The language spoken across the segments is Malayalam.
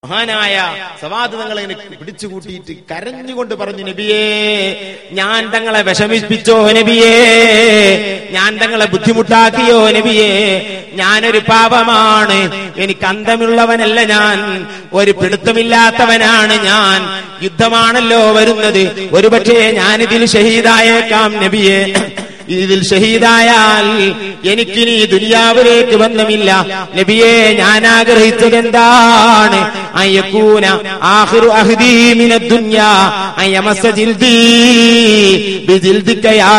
മഹാനായ സവാദ് തങ്ങളെ പിടിച്ചു കൂട്ടിയിട്ട് കരഞ്ഞുകൊണ്ട് പറഞ്ഞു നബിയേ ഞാൻ തങ്ങളെ വിഷമിപ്പിച്ചോ നബിയേ ഞാൻ തങ്ങളെ ബുദ്ധിമുട്ടാക്കിയോ നബിയേ ഞാനൊരു പാപമാണ് എനിക്ക് അന്തമുള്ളവനല്ല ഞാൻ ഒരു പിടുത്തമില്ലാത്തവനാണ് ഞാൻ യുദ്ധമാണല്ലോ വരുന്നത് ഒരുപക്ഷെ ഞാനിതിൽ ഷഹീദായേക്കാം നബിയേ ഇതിൽ ഷഹീദായാൽ എനിക്കിനി ദുനിയാവിലേക്ക് ബന്ധമില്ല നബിയെ ഞാൻ ആഗ്രഹിച്ചത് എന്താണ് അയ്യക്കൂന ആഖിറു അഹ്ദീ മിന ദുനിയാ അയ്യമസ ജിൽദീ ബിജിൽദിക യാ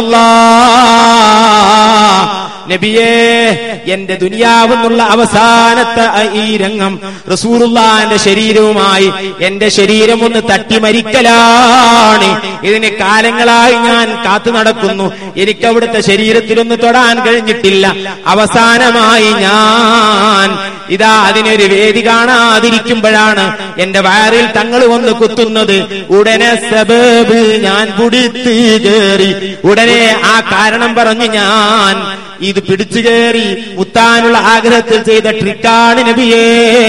റസൂലല്ലാഹ് നബിയേ എന്റെ ദുനിയാവെന്നുള്ള അവസാനത്തെ ഈ രംഗം റസൂറുള്ളാന്റെ ശരീരവുമായി എന്റെ ശരീരം ഒന്ന് തട്ടി മരിക്കലാണ് ഇതിന് കാലങ്ങളായി ഞാൻ കാത്തു നടക്കുന്നു എനിക്ക് അവിടുത്തെ ശരീരത്തിലൊന്ന് തൊടാൻ കഴിഞ്ഞിട്ടില്ല അവസാനമായി ഞാൻ ഇതാ അതിനൊരു വേദി കാണാതിരിക്കുമ്പോഴാണ് എന്റെ വയറിൽ തങ്ങൾ വന്ന് കുത്തുന്നത് ഉടനെ സബബ് ഞാൻ പുടിത്ത് കയറി ഉടനെ ആ കാരണം പറഞ്ഞു ഞാൻ ഇത് പിടിച്ചു കയറി മുത്താനുള്ള ആഗ്രഹത്തിൽ ചെയ്ത ട്രിക്കാണ് നബിയേ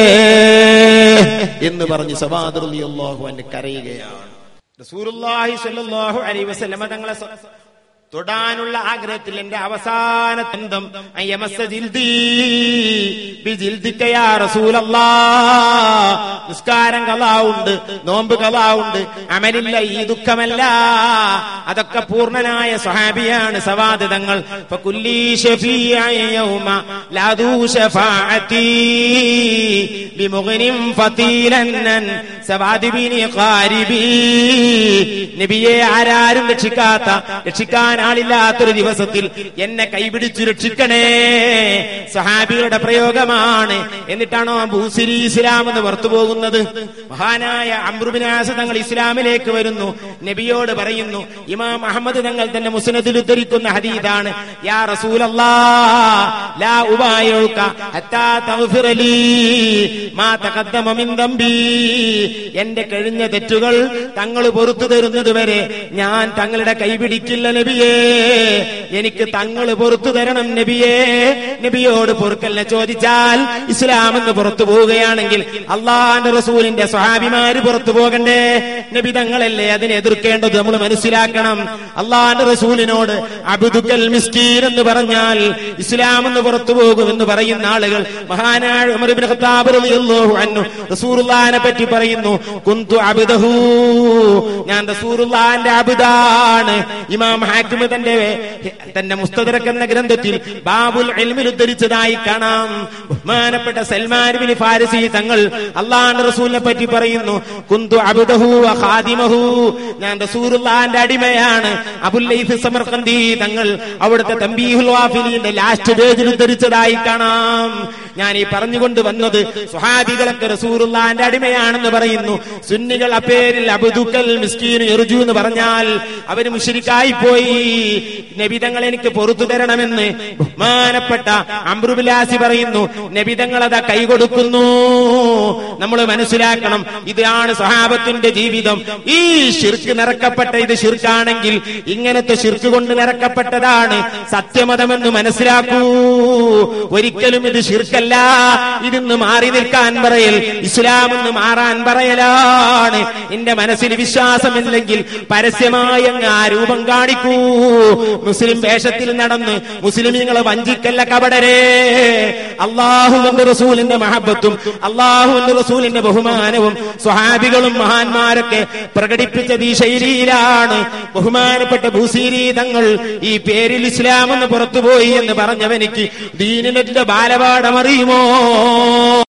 എന്ന് പറഞ്ഞ് സവാദുല്ലാഹു എന്നെ കരയുകയാണ് റസൂലുള്ളാഹി സ്വല്ലല്ലാഹു അലൈഹി വസല്ലമ തങ്ങളെ സ- തൊടാനുള്ള ആഗ്രഹത്തിൽ എന്റെ അവസാന ബന്ധം അയ്യമസ്സ ജിൽദീ ബിജിൽദിക യാ റസൂലല്ലാഹ് നിസ്കാരം കലാവുണ്ട് നോമ്പ് കലാവുണ്ട് അമലില്ല ഈ ദുഃഖമല്ല അതൊക്കെ പൂർണ്ണനായ സ്വഹാബിയാണ് സവാദിതങ്ങൾ ഫകുല്ലി ശഫീഅ യൗമ ലാ ദൂ ശഫാഅതി ബിമുഗ്നിം ഫതീലന്നൻ സവാദിബിനി ഖാരിബി നബിയെ ആരാരും രക്ഷിക്കാത്ത രക്ഷിക്കാൻ ആളില്ലാത്തൊരു ദിവസത്തിൽ എന്നെ കൈപിടിച്ചു രക്ഷിക്കണേ സഹാബികളുടെ പ്രയോഗമാണ് എന്നിട്ടാണോ ഭൂസിരി ഇസ്ലാം എന്ന് പുറത്തു പോകുന്നത് മഹാനായ അമ്രുബിനാസ തങ്ങൾ ഇസ്ലാമിലേക്ക് വരുന്നു നബിയോട് പറയുന്നു ഇമാം അഹമ്മദ് തങ്ങൾ തന്നെ മുസ്നദിൽ ഉദ്ധരിക്കുന്ന ഹദീദാണ് യാ റസൂലല്ലാ ലാ ഉബായുക ഹത്താ തഗ്ഫിറ ലീ മാ തഖദ്ദമ മിൻ ദംബി എന്റെ കഴിഞ്ഞ തെറ്റുകൾ തങ്ങൾ പൊറത്തു തരുന്നത് വരെ ഞാൻ തങ്ങളുടെ കൈപിടിക്കില്ല നബിയേ എനിക്ക് തങ്ങൾ പൊറത്തു തരണം നബിയേ നബിയോട് പൊറുക്കലിനെ ചോദിച്ചാൽ ഇസ്ലാം എന്ന് പുറത്തു പോവുകയാണെങ്കിൽ അള്ളാന്റെ റസൂലിന്റെ സ്വഹാബിമാര് പുറത്തു പോകണ്ടേ നബി തങ്ങളല്ലേ അതിനെ എതിർക്കേണ്ടത് നമ്മൾ മനസ്സിലാക്കണം അള്ളാന്റെ റസൂലിനോട് അബുദുക്കൽ മിസ്കീൻ എന്ന് പറഞ്ഞാൽ ഇസ്ലാം എന്ന് പുറത്തു പോകുമെന്ന് പറയുന്ന ആളുകൾ മഹാനായ ഉമർ ഇബ്നു ഖത്താബ് റളിയല്ലാഹു അൻഹു റസൂലുള്ളാഹിനെ പറ്റി പറയുന്നു കുന്തു അബ്ദഹു ഞാൻ റസൂലുള്ളാഹിന്റെ അബ്ദാണ് ഇമാം ഹാക്കിം തന്റെ തന്റെ മുസ്തദറക് എന്ന ഗ്രന്ഥത്തിൽ ബാബുൽ ഇൽമിൽ ഉദ്ധരിച്ചതായി കാണാം ബഹുമാനപ്പെട്ട സൽമാൻ ബിൻ ഫാരിസി തങ്ങൾ അള്ളാഹുവിന്റെ റസൂലിനെ പറ്റി പറയുന്നു കുന്തു അബ്ദഹു വ ഖാദിമഹു ഞാൻ റസൂലുള്ളാഹിന്റെ അടിമയാണ് അബുൽ ലൈഫ് സമർഖന്ദി തങ്ങൾ അവിടുത്തെ തംബീഹുൽ വാഫിലിന്റെ ലാസ്റ്റ് പേജിൽ ഉദ്ധരിച്ചതായി കാണാം ഞാൻ ഈ പറഞ്ഞുകൊണ്ട് വന്നത് സുഹാബികളൊക്കെ റസൂറുള്ളാന്റെ അടിമയാണെന്ന് പറയുന്നു സുന്നികൾ അപ്പേരിൽ അബുദുക്കൽ മിസ്കീൻ എറുജു എന്ന് പറഞ്ഞാൽ അവര് മുഷരിക്കായി പോയി നബിതങ്ങൾ എനിക്ക് പൊറത്തു തരണമെന്ന് ബഹുമാനപ്പെട്ട അമ്രുബിലാസി പറയുന്നു നബിതങ്ങൾ അതാ കൈ കൊടുക്കുന്നു നമ്മൾ മനസ്സിലാക്കണം ഇതാണ് സഹാബത്തിന്റെ ജീവിതം ഈ ഷിർക്ക് നിറക്കപ്പെട്ട ഇത് ഷിർക്കാണെങ്കിൽ ഇങ്ങനത്തെ ഷിർക്ക് കൊണ്ട് നിറക്കപ്പെട്ടതാണ് സത്യമതമെന്ന് മനസ്സിലാക്കൂ ഒരിക്കലും ഇത് ഷിർക്കല്ല ഇതിന്ന് മാറി നിൽക്കാൻ പറയൽ ഇസ്ലാം എന്ന് മാറാൻ പറയലാണ് എന്റെ മനസ്സിൽ വിശ്വാസമില്ലെങ്കിൽ പരസ്യമായി അങ്ങ് ആ രൂപം കാണിക്കൂ മുസ്ലിം വേഷത്തിൽ നടന്ന് മുസ്ലിമീങ്ങളെ വഞ്ചിക്കല്ല കപടരേ അള്ളാഹുവിന്റെ റസൂലിന്റെ മഹബത്തും അള്ളാഹുവിന്റെ റസൂലിന്റെ ബഹുമാനവും സ്വഹാബികളും മഹാന്മാരൊക്കെ പ്രകടിപ്പിച്ചത് ഈ ശൈലിയിലാണ് ബഹുമാനപ്പെട്ട ഭൂസീരി തങ്ങൾ ഈ പേരിൽ ഇസ്ലാം എന്ന് പുറത്തുപോയി എന്ന് പറഞ്ഞവനിക്ക് ദീനിന്റെ ബാലപാഠം അറിയുമോ